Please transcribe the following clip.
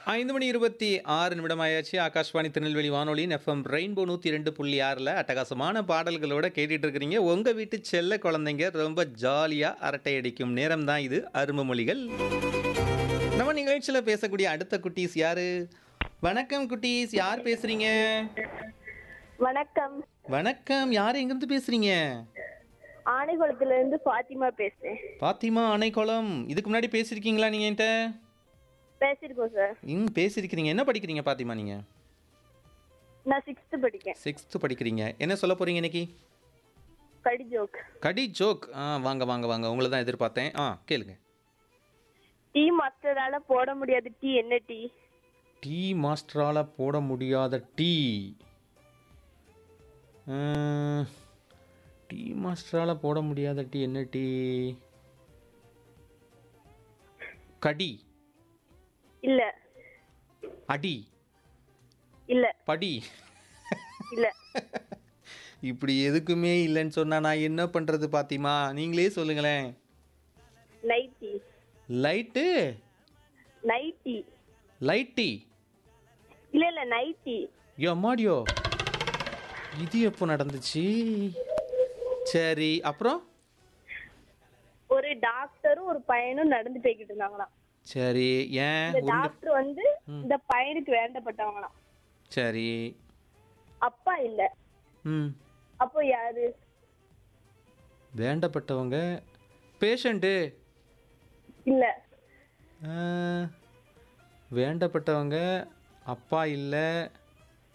ஐந்து மணி இருபத்தி ஆறு நிமிடம் ஆயாச்சு ஆகாஷ்வாணி திருநெல்வேலி வானொலியின் எஃப்எம் ரெயின்போ நூற்றி ரெண்டு புள்ளி ஆறில் அட்டகாசமான பாடல்களோட கேட்டுட்டு இருக்கிறீங்க உங்கள் வீட்டு செல்ல குழந்தைங்க ரொம்ப ஜாலியாக அரட்டை அடிக்கும் நேரம் தான் இது அரும்பு மொழிகள் நம்ம நிகழ்ச்சியில் பேசக்கூடிய அடுத்த குட்டீஸ் யாரு வணக்கம் குட்டீஸ் யார் பேசுறீங்க வணக்கம் வணக்கம் யார் எங்கிருந்து பேசுறீங்க ஆனைகுளத்துல இருந்து ஃபாத்திமா பேசுறேன் பாத்திமா அணைக்குளம் இதுக்கு முன்னாடி பேசியிருக்கீங்களா நீங்கள் என்கிட்ட பேசியிருக்கோம் சார் ம் பேசியிருக்கிறீங்க என்ன படிக்கிறீங்க பாத்திமா நீங்கள் நான் சிக்ஸ்த் படிக்கேன் சிக்ஸ்த்து படிக்கிறீங்க என்ன சொல்ல போகிறீங்க இன்னைக்கு கடி ஜோக் கடி ஜோக் ஆ வாங்க வாங்க வாங்க உங்களை தான் எதிர்பார்த்தேன் ஆ கேளுங்க டீ மாஸ்டரால போட முடியாது டீ என்ன டீ டீ மாஸ்டரால் போட முடியாத டீ ம், டீ மாஸ்டரால் போட முடியாத டீ என்ன டீ கடி இல்ல அடி இல்ல படி இல்ல இப்படி எதுக்குமே இல்லைன்னு சொன்னா நான் என்ன பண்ணுறது பாத்திமா நீங்களே சொல்லுங்களேன் நைட்டி லைட்டு நைட்டி லைட்டி இல்ல இல்ல நைட்டி யோ மாடியோ இது எப்போ நடந்துச்சு சரி அப்புறம் ஒரு டாக்டரும் ஒரு பையனும் நடந்து போய்கிட்டு இருந்தாங்களாம் சரி ஏன் இந்த உருண்டை டாக்டர் வந்து இந்த பையனுக்கு வேண்டப்பட்டவங்களாம் சரி அப்பா இல்ல ம் அப்போ யாரு வேண்டப்பட்டவங்க பேஷண்ட்டு இல்ல வேண்டப்பட்டவங்க அப்பா இல்லை